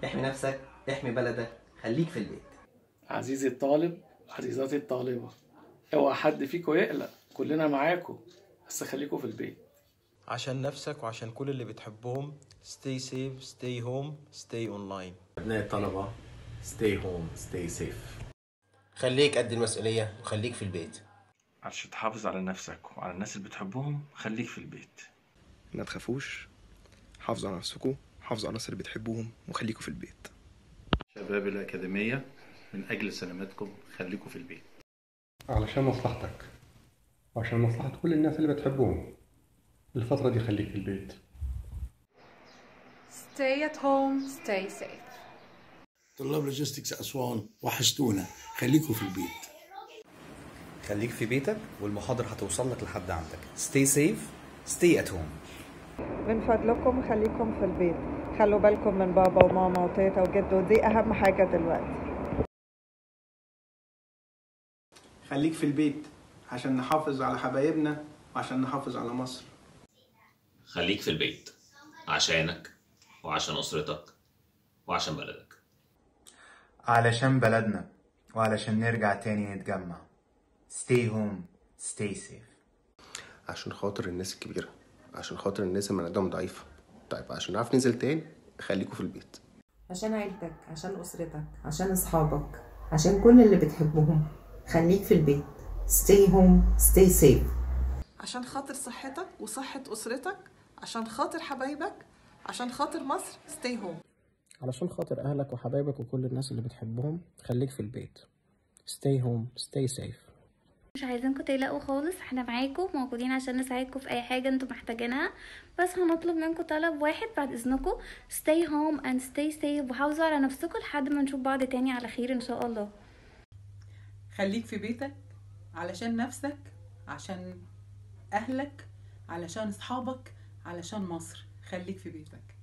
احمي نفسك احمي بلدك خليك في البيت عزيزي الطالب عزيزاتي الطالبة اوعى حد فيكم يقلق كلنا معاكم بس خليكم في البيت عشان نفسك وعشان كل اللي بتحبهم stay safe stay home stay online أبناء الطلبة stay home stay safe خليك قد المسؤولية وخليك في البيت عشان تحافظ على نفسك وعلى الناس اللي بتحبهم خليك في البيت ما تخافوش حافظوا على نفسكم حافظوا على الناس اللي بتحبوهم وخليكوا في البيت شباب الأكاديمية من أجل سلامتكم خليكم في البيت علشان مصلحتك وعشان مصلحة كل الناس اللي بتحبهم الفترة دي خليك في البيت Stay at home, stay safe. طلاب لوجيستكس أسوان وحشتونا خليكم في البيت خليك في بيتك والمحاضرة هتوصل لك لحد عندك stay safe stay at home من فضلكم خليكم في البيت خلوا بالكم من بابا وماما وتيتا وجد ودي أهم حاجة دلوقتي خليك في البيت عشان نحافظ على حبايبنا وعشان نحافظ على مصر خليك في البيت عشانك وعشان أسرتك وعشان بلدك علشان بلدنا وعلشان نرجع تاني نتجمع stay home stay safe عشان خاطر الناس الكبيرة عشان خاطر الناس اللي مناعتهم ضعيفة طيب عشان نعرف ننزل تاني خليكوا في البيت عشان عيلتك عشان أسرتك عشان أصحابك عشان كل اللي بتحبهم خليك في البيت stay home stay safe عشان خاطر صحتك وصحة أسرتك عشان خاطر حبايبك عشان خاطر مصر stay home علشان خاطر أهلك وحبايبك وكل الناس اللي بتحبهم خليك في البيت stay home stay safe مش عايزينكم تقلقوا خالص احنا معاكم موجودين عشان نساعدكم في اي حاجة انتوا محتاجينها بس هنطلب منكم طلب واحد بعد اذنكم stay home and stay safe وحافظوا على نفسكم لحد ما نشوف بعض تاني على خير ان شاء الله خليك في بيتك علشان نفسك عشان أهلك علشان أصحابك علشان مصر خليك في بيتك